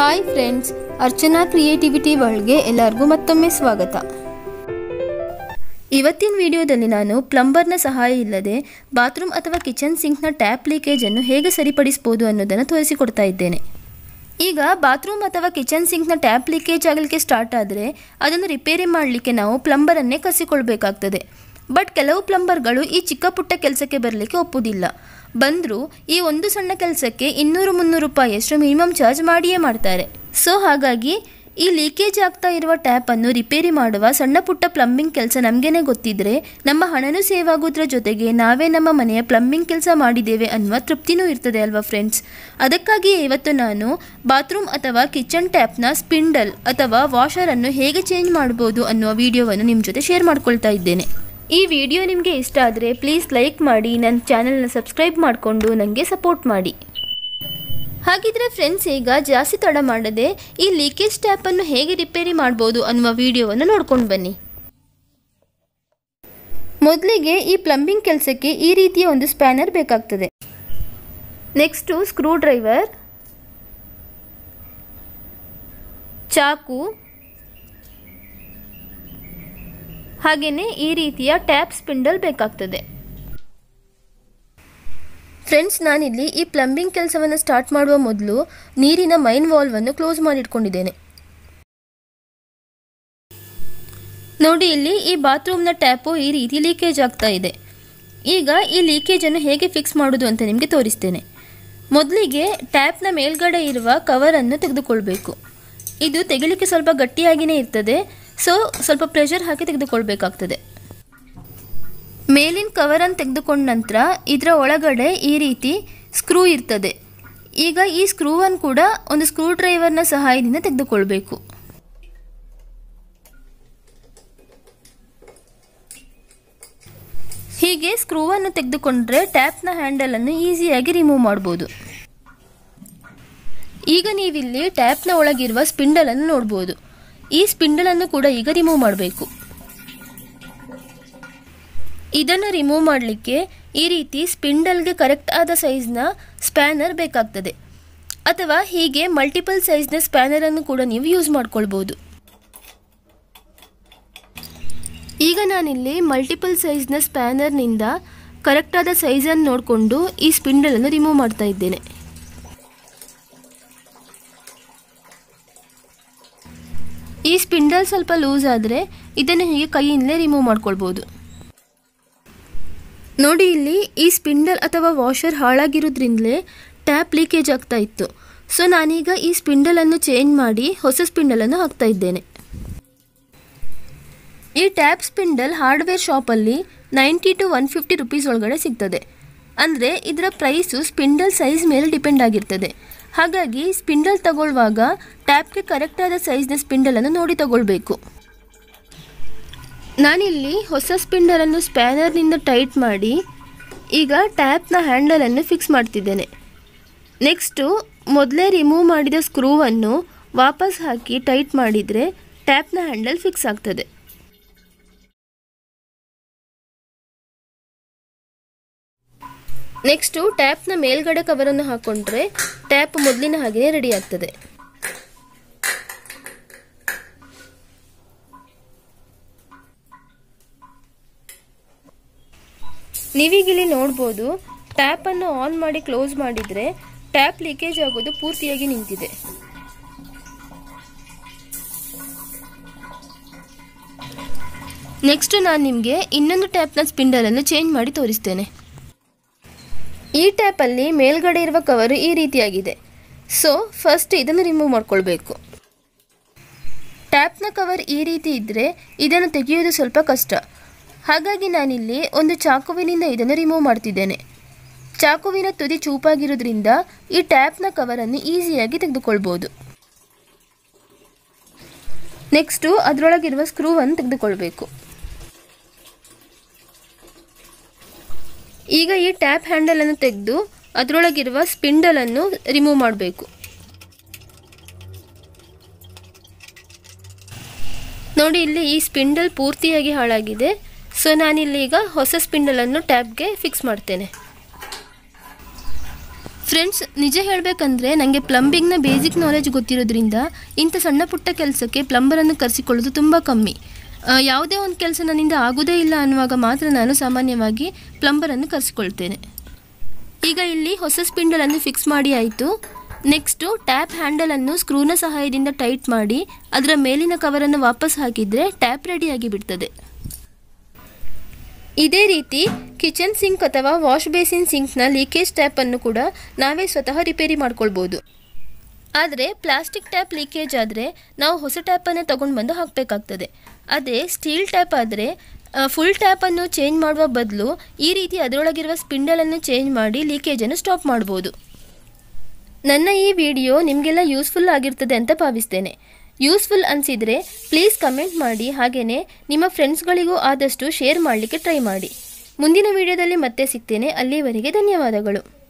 hi friends Archana creativity ವರ್ಲ್ಡ್ಗೆ ಎಲ್ಲರಿಗೂ ಮತ್ತೊಮ್ಮೆ ಸ್ವಾಗತ ಇವತ್ತಿನ ವಿಡಿಯೋದಲ್ಲಿ ನಾನು ಪ್ಲಂಬರ್ನ ಸಹಾಯ ಇಲ್ಲದೆ ಬಾತ್ರೂಮ್ ಅಥವಾ ಕಿಚನ್ ಸಿಂಕ್ನ ಟ್ಯಾಪ್ ಲೀಕೇಜನ್ನು ಹೇಗೆ ಸರಿಪಡಿಸ್ಬೋದು ಅನ್ನೋದನ್ನು ತೋರಿಸಿಕೊಡ್ತಾ ಇದ್ದೇನೆ ಈಗ ಬಾತ್ರೂಮ್ ಅಥವಾ ಕಿಚನ್ ಸಿಂಕ್ನ ಟ್ಯಾಪ್ ಲೀಕೇಜ್ ಆಗಲಿಕ್ಕೆ ಸ್ಟಾರ್ಟ್ ಆದರೆ ಅದನ್ನು ರಿಪೇರಿ ಮಾಡಲಿಕ್ಕೆ ನಾವು ಪ್ಲಂಬರನ್ನೇ ಕಸಿಕೊಳ್ಬೇಕಾಗ್ತದೆ ಬಟ್ ಕೆಲವು ಪ್ಲಂಬರ್ಗಳು ಈ ಚಿಕ್ಕ ಪುಟ್ಟ ಕೆಲಸಕ್ಕೆ ಬರಲಿಕ್ಕೆ ಒಪ್ಪುವುದಿಲ್ಲ ಬಂದರೂ ಈ ಒಂದು ಸಣ್ಣ ಕೆಲಸಕ್ಕೆ ಇನ್ನೂರು ಮುನ್ನೂರು ರೂಪಾಯಿಯಷ್ಟು ಮಿನಿಮಮ್ ಚಾರ್ಜ್ ಮಾಡಿಯೇ ಮಾಡ್ತಾರೆ ಸೊ ಹಾಗಾಗಿ ಈ ಲೀಕೇಜ್ ಆಗ್ತಾ ಇರುವ ಟ್ಯಾಪನ್ನು ರಿಪೇರಿ ಮಾಡುವ ಸಣ್ಣ ಪುಟ್ಟ ಪ್ಲಂಬಿಂಗ್ ಕೆಲಸ ನಮಗೇನೆ ಗೊತ್ತಿದ್ರೆ ನಮ್ಮ ಹಣನೂ ಸೇವ್ ಆಗೋದ್ರ ಜೊತೆಗೆ ನಾವೇ ನಮ್ಮ ಮನೆಯ ಪ್ಲಂಬಿಂಗ್ ಕೆಲಸ ಮಾಡಿದ್ದೇವೆ ಅನ್ನುವ ತೃಪ್ತಿನೂ ಇರ್ತದೆ ಅಲ್ವಾ ಫ್ರೆಂಡ್ಸ್ ಅದಕ್ಕಾಗಿ ಇವತ್ತು ನಾನು ಬಾತ್ರೂಮ್ ಅಥವಾ ಕಿಚನ್ ಟ್ಯಾಪ್ನ ಸ್ಪಿಂಡಲ್ ಅಥವಾ ವಾಷರನ್ನು ಹೇಗೆ ಚೇಂಜ್ ಮಾಡ್ಬೋದು ಅನ್ನುವ ವಿಡಿಯೋವನ್ನು ನಿಮ್ಮ ಜೊತೆ ಶೇರ್ ಮಾಡ್ಕೊಳ್ತಾ ಇದ್ದೇನೆ ಈ ವಿಡಿಯೋ ನಿಮಗೆ ಇಷ್ಟ ಆದರೆ ಪ್ಲೀಸ್ ಲೈಕ್ ಮಾಡಿ ನನ್ನ ಚಾನಲ್ನ ಸಬ್ಸ್ಕ್ರೈಬ್ ಮಾಡಿಕೊಂಡು ನನಗೆ ಸಪೋರ್ಟ್ ಮಾಡಿ ಹಾಗಿದ್ರೆ ಫ್ರೆಂಡ್ಸ್ ಈಗ ಜಾಸ್ತಿ ತಡ ಮಾಡದೆ ಈ ಲೀಕೇಜ್ ಟ್ಯಾಪನ್ನು ಹೇಗೆ ರಿಪೇರಿ ಮಾಡ್ಬೋದು ಅನ್ನುವ ವಿಡಿಯೋವನ್ನು ನೋಡ್ಕೊಂಡು ಬನ್ನಿ ಮೊದಲಿಗೆ ಈ ಪ್ಲಂಬಿಂಗ್ ಕೆಲಸಕ್ಕೆ ಈ ರೀತಿಯ ಒಂದು ಸ್ಪ್ಯಾನರ್ ಬೇಕಾಗ್ತದೆ ನೆಕ್ಸ್ಟು ಸ್ಕ್ರೂ ಡ್ರೈವರ್ ಚಾಕು ಹಾಗೆಯೇ ಈ ರೀತಿಯ ಟ್ಯಾಪ್ ಸ್ಪಿಂಡಲ್ ಬೇಕಾಗ್ತದೆ ಫ್ರೆಂಡ್ಸ್ ನಾನಿಲ್ಲಿ ಈ ಪ್ಲಂಬಿಂಗ್ ಕೆಲಸವನ್ನು ಸ್ಟಾರ್ಟ್ ಮಾಡುವ ಮೊದಲು ನೀರಿನ ಮೈನ್ ವಾಲ್ವನ್ನು ಕ್ಲೋಸ್ ಮಾಡಿಟ್ಕೊಂಡಿದ್ದೇನೆ ನೋಡಿ ಇಲ್ಲಿ ಈ ಬಾತ್ರೂಮ್ನ ಟ್ಯಾಪು ಈ ರೀತಿ ಲೀಕೇಜ್ ಆಗ್ತಾ ಇದೆ ಈಗ ಈ ಲೀಕೇಜನ್ನು ಹೇಗೆ ಫಿಕ್ಸ್ ಮಾಡೋದು ಅಂತ ನಿಮಗೆ ತೋರಿಸ್ತೇನೆ ಮೊದಲಿಗೆ ಟ್ಯಾಪ್ನ ಮೇಲ್ಗಡೆ ಇರುವ ಕವರನ್ನು ತೆಗೆದುಕೊಳ್ಬೇಕು ಇದು ತೆಗಿಲಿಕ್ಕೆ ಸ್ವಲ್ಪ ಗಟ್ಟಿಯಾಗಿಯೇ ಇರ್ತದೆ ಸೊ ಸ್ವಲ್ಪ ಪ್ರೆಷರ್ ಹಾಕಿ ತೆಗೆದುಕೊಳ್ಬೇಕಾಗ್ತದೆ ಮೇಲಿನ ಕವರನ್ನು ತೆಗೆದುಕೊಂಡ ನಂತರ ಇದರ ಒಳಗಡೆ ಈ ರೀತಿ ಸ್ಕ್ರೂ ಇರ್ತದೆ ಈಗ ಈ ಸ್ಕ್ರೂವನ್ನು ಕೂಡ ಒಂದು ಸ್ಕ್ರೂ ಡ್ರೈವರ್ನ ಸಹಾಯದಿಂದ ತೆಗೆದುಕೊಳ್ಬೇಕು ಹೀಗೆ ಸ್ಕ್ರೂವನ್ನು ತೆಗೆದುಕೊಂಡ್ರೆ ಟ್ಯಾಪ್ನ ಹ್ಯಾಂಡಲನ್ನು ಈಸಿಯಾಗಿ ರಿಮೂವ್ ಮಾಡ್ಬೋದು ಈಗ ನೀವಿಲ್ಲಿ ಟ್ಯಾಪ್ನ ಒಳಗಿರುವ ಸ್ಪಿಂಡಲನ್ನು ನೋಡ್ಬೋದು ಈ ಸ್ಪಿಂಡಲನ್ನು ಕೂಡ ಈಗ ರಿಮೂವ್ ಮಾಡಬೇಕು ಇದನ್ನು ರಿಮೂವ್ ಮಾಡಲಿಕ್ಕೆ ಈ ರೀತಿ ಸ್ಪಿಂಡಲ್ಗೆ ಕರೆಕ್ಟ್ ಆದ ಸೈಜ್ನ ಸ್ಪ್ಯಾನರ್ ಬೇಕಾಗ್ತದೆ ಅಥವಾ ಹೀಗೆ ಮಲ್ಟಿಪಲ್ ಸೈಜ್ನ ಸ್ಪ್ಯಾನರನ್ನು ಕೂಡ ನೀವು ಯೂಸ್ ಮಾಡ್ಕೊಳ್ಬೋದು ಈಗ ನಾನಿಲ್ಲಿ ಮಲ್ಟಿಪಲ್ ಸೈಜ್ನ ಸ್ಪ್ಯಾನರ್ನಿಂದ ಕರೆಕ್ಟಾದ ಸೈಜನ್ನು ನೋಡಿಕೊಂಡು ಈ ಸ್ಪಿಂಡಲನ್ನು ರಿಮೂವ್ ಮಾಡ್ತಾ ಇದ್ದೇನೆ ಈ ಸ್ಪಿಂಡಲ್ ಸ್ವಲ್ಪ ಲೂಸ್ ಆದರೆ ಇದನ್ನು ಹೀಗೆ ಕೈಯಿಂದಲೇ ರಿಮೂವ್ ಮಾಡ್ಕೊಳ್ಬೋದು ನೋಡಿ ಇಲ್ಲಿ ಈ ಸ್ಪಿಂಡಲ್ ಅಥವಾ ವಾಷರ್ ಹಾಳಾಗಿರೋದ್ರಿಂದಲೇ ಟ್ಯಾಪ್ ಲೀಕೇಜ್ ಆಗ್ತಾ ಇತ್ತು ಸೊ ನಾನೀಗ ಈ ಸ್ಪಿಂಡಲನ್ನು ಚೇಂಜ್ ಮಾಡಿ ಹೊಸ ಸ್ಪಿಂಡಲನ್ನು ಹಾಕ್ತಾ ಇದ್ದೇನೆ ಈ ಟ್ಯಾಪ್ ಸ್ಪಿಂಡಲ್ ಹಾರ್ಡ್ವೇರ್ ಶಾಪಲ್ಲಿ ninety to one fifty rupees ಒಳಗಡೆ ಸಿಗ್ತದೆ ಅಂದರೆ ಇದರ ಪ್ರೈಸು ಸ್ಪಿಂಡಲ್ ಸೈಜ್ ಮೇಲೆ ಡಿಪೆಂಡ್ ಆಗಿರ್ತದೆ ಹಾಗಾಗಿ ಸ್ಪಿಂಡಲ್ ತಗೊಳ್ಳುವಾಗ ಟ್ಯಾಪ್ಗೆ ಕರೆಕ್ಟಾದ ಸೈಜ್ನ ಸ್ಪಿಂಡಲನ್ನು ನೋಡಿ ತಗೊಳ್ಬೇಕು ನಾನಿಲ್ಲಿ ಹೊಸ ಸ್ಪಿಂಡಲನ್ನು ಸ್ಪ್ಯಾನರ್ನಿಂದ ಟೈಟ್ ಮಾಡಿ ಈಗ ಟ್ಯಾಪ್ನ ಹ್ಯಾಂಡಲನ್ನು ಫಿಕ್ಸ್ ಮಾಡ್ತಿದ್ದೇನೆ ನೆಕ್ಸ್ಟು ಮೊದಲೇ ರಿಮೂವ್ ಮಾಡಿದ ಸ್ಕ್ರೂವನ್ನು ವಾಪಸ್ ಹಾಕಿ ಟೈಟ್ ಮಾಡಿದರೆ ಟ್ಯಾಪ್ನ ಹ್ಯಾಂಡಲ್ ಫಿಕ್ಸ್ ಆಗ್ತದೆ ನೆಕ್ಸ್ಟು ಟ್ಯಾಪ್ನ ಮೇಲ್ಗಡೆ ಕವರನ್ನು ಹಾಕೊಂಡ್ರೆ ಟ್ಯಾಪ್ ಮೊದಲಿನ ಹಾಗೆಯೇ ರೆಡಿ ಆಗ್ತದೆ ನೀವೀಗಿಲ್ಲಿ ನೋಡ್ಬೋದು ಟ್ಯಾಪನ್ನು ಆನ್ ಮಾಡಿ ಕ್ಲೋಸ್ ಮಾಡಿದರೆ ಟ್ಯಾಪ್ ಲೀಕೇಜ್ ಆಗೋದು ಪೂರ್ತಿಯಾಗಿ ನಿಂತಿದೆ ನೆಕ್ಸ್ಟ್ ನಾನು ನಿಮಗೆ ಇನ್ನೊಂದು ಟ್ಯಾಪ್ನ ಸ್ಪಿಂಡಲನ್ನು ಚೇಂಜ್ ಮಾಡಿ ತೋರಿಸ್ತೇನೆ ಈ ಟ್ಯಾಪಲ್ಲಿ ಮೇಲ್ಗಡೆ ಇರುವ ಕವರು ಈ ರೀತಿಯಾಗಿದೆ ಸೊ ಫಸ್ಟ್ ಇದನ್ನು ರಿಮೂವ್ ಮಾಡ್ಕೊಳ್ಬೇಕು ಟ್ಯಾಪ್ನ ಕವರ್ ಈ ರೀತಿ ಇದ್ದರೆ ಇದನ್ನು ತೆಗೆಯೋದು ಸ್ವಲ್ಪ ಕಷ್ಟ ಹಾಗಾಗಿ ನಾನಿಲ್ಲಿ ಒಂದು ಚಾಕುವಿನಿಂದ ಇದನ್ನು ರಿಮೂವ್ ಮಾಡ್ತಿದ್ದೇನೆ ಚಾಕುವಿನ ತುದಿ ಚೂಪಾಗಿರೋದ್ರಿಂದ ಈ ಟ್ಯಾಪ್ನ ಕವರನ್ನು ಈಸಿಯಾಗಿ ತೆಗೆದುಕೊಳ್ಬೋದು ನೆಕ್ಸ್ಟು ಅದರೊಳಗಿರುವ ಸ್ಕ್ರೂವನ್ನು ತೆಗೆದುಕೊಳ್ಬೇಕು ಈಗ ಈ ಟ್ಯಾಪ್ ಹ್ಯಾಂಡಲನ್ನು ತೆಗೆದು ಅದರೊಳಗಿರುವ ಸ್ಪಿಂಡಲನ್ನು ರಿಮೂವ್ ಮಾಡಬೇಕು ನೋಡಿ ಇಲ್ಲಿ ಈ ಸ್ಪಿಂಡಲ್ ಪೂರ್ತಿಯಾಗಿ ಹಾಳಾಗಿದೆ ಸೊ ನಾನಿಲ್ಲಿ ಈಗ ಹೊಸ ಸ್ಪಿಂಡಲನ್ನು ಟ್ಯಾಬ್ಗೆ ಫಿಕ್ಸ್ ಮಾಡ್ತೇನೆ ಫ್ರೆಂಡ್ಸ್ ನಿಜ ಹೇಳಬೇಕಂದ್ರೆ ನನಗೆ ಪ್ಲಂಬಿಂಗ್ನ ಬೇಸಿಕ್ ನಾಲೆಜ್ ಗೊತ್ತಿರೋದ್ರಿಂದ ಇಂಥ ಸಣ್ಣ ಪುಟ್ಟ ಕೆಲಸಕ್ಕೆ ಪ್ಲಂಬರನ್ನು ಕರೆಸಿಕೊಳ್ಳೋದು ತುಂಬ ಕಮ್ಮಿ ಆ, ಯಾವುದೇ ಒಂದು ಕೆಲಸ ನನ್ನಿಂದ ಆಗೋದೇ ಇಲ್ಲ ಅನ್ನುವಾಗ ಮಾತ್ರ ನಾನು ಸಾಮಾನ್ಯವಾಗಿ ಪ್ಲಂಬರನ್ನು ಕರೆಸಿಕೊಳ್ತೇನೆ ಈಗ ಇಲ್ಲಿ ಹೊಸ ಸ್ಪಿಂಡಲನ್ನು ಫಿಕ್ಸ್ ಮಾಡಿ ಆಯಿತು ನೆಕ್ಸ್ಟು ಟ್ಯಾಪ್ ಹ್ಯಾಂಡಲನ್ನು ಸ್ಕ್ರೂನ ಸಹಾಯದಿಂದ ಟೈಟ್ ಮಾಡಿ ಅದರ ಮೇಲಿನ ಕವರನ್ನು ವಾಪಸ್ ಹಾಕಿದರೆ ಟ್ಯಾಪ್ ರೆಡಿಯಾಗಿ ಬಿಡ್ತದೆ ಇದೇ ರೀತಿ ಕಿಚನ್ ಸಿಂಕ್ ಅಥವಾ ವಾಶ್ ಬೇಸಿನ್ ಸಿಂಕ್ನ ಲೀಕೇಜ್ ಟ್ಯಾಪನ್ನು ಕೂಡ ನಾವೇ ಸ್ವತಃ ರಿಪೇರಿ ಮಾಡ್ಕೊಳ್ಬೋದು ಆದರೆ ಪ್ಲಾಸ್ಟಿಕ್ ಟ್ಯಾಪ್ ಲೀಕೇಜ್ ಆದರೆ ನಾವು ಹೊಸ ಟ್ಯಾಪನ್ನೇ ತೊಗೊಂಡು ಬಂದು ಹಾಕಬೇಕಾಗ್ತದೆ ಅದೇ ಸ್ಟೀಲ್ ಟ್ಯಾಪ್ ಆದರೆ ಫುಲ್ ಟ್ಯಾಪನ್ನು ಚೇಂಜ್ ಮಾಡುವ ಬದಲು ಈ ರೀತಿ ಅದರೊಳಗಿರುವ ಸ್ಪಿಂಡಲನ್ನು ಚೇಂಜ್ ಮಾಡಿ ಲೀಕೇಜನ್ನು ಸ್ಟಾಪ್ ಮಾಡ್ಬೋದು ನನ್ನ ಈ ವಿಡಿಯೋ ನಿಮಗೆಲ್ಲ ಯೂಸ್ಫುಲ್ ಆಗಿರ್ತದೆ ಅಂತ ಭಾವಿಸ್ತೇನೆ ಯೂಸ್ಫುಲ್ ಅನಿಸಿದರೆ ಪ್ಲೀಸ್ ಕಮೆಂಟ್ ಮಾಡಿ ಹಾಗೆಯೇ ನಿಮ್ಮ ಫ್ರೆಂಡ್ಸ್ಗಳಿಗೂ ಆದಷ್ಟು ಶೇರ್ ಮಾಡಲಿಕ್ಕೆ ಟ್ರೈ ಮಾಡಿ ಮುಂದಿನ ವಿಡಿಯೋದಲ್ಲಿ ಮತ್ತೆ ಸಿಗ್ತೇನೆ ಅಲ್ಲಿವರೆಗೆ ಧನ್ಯವಾದಗಳು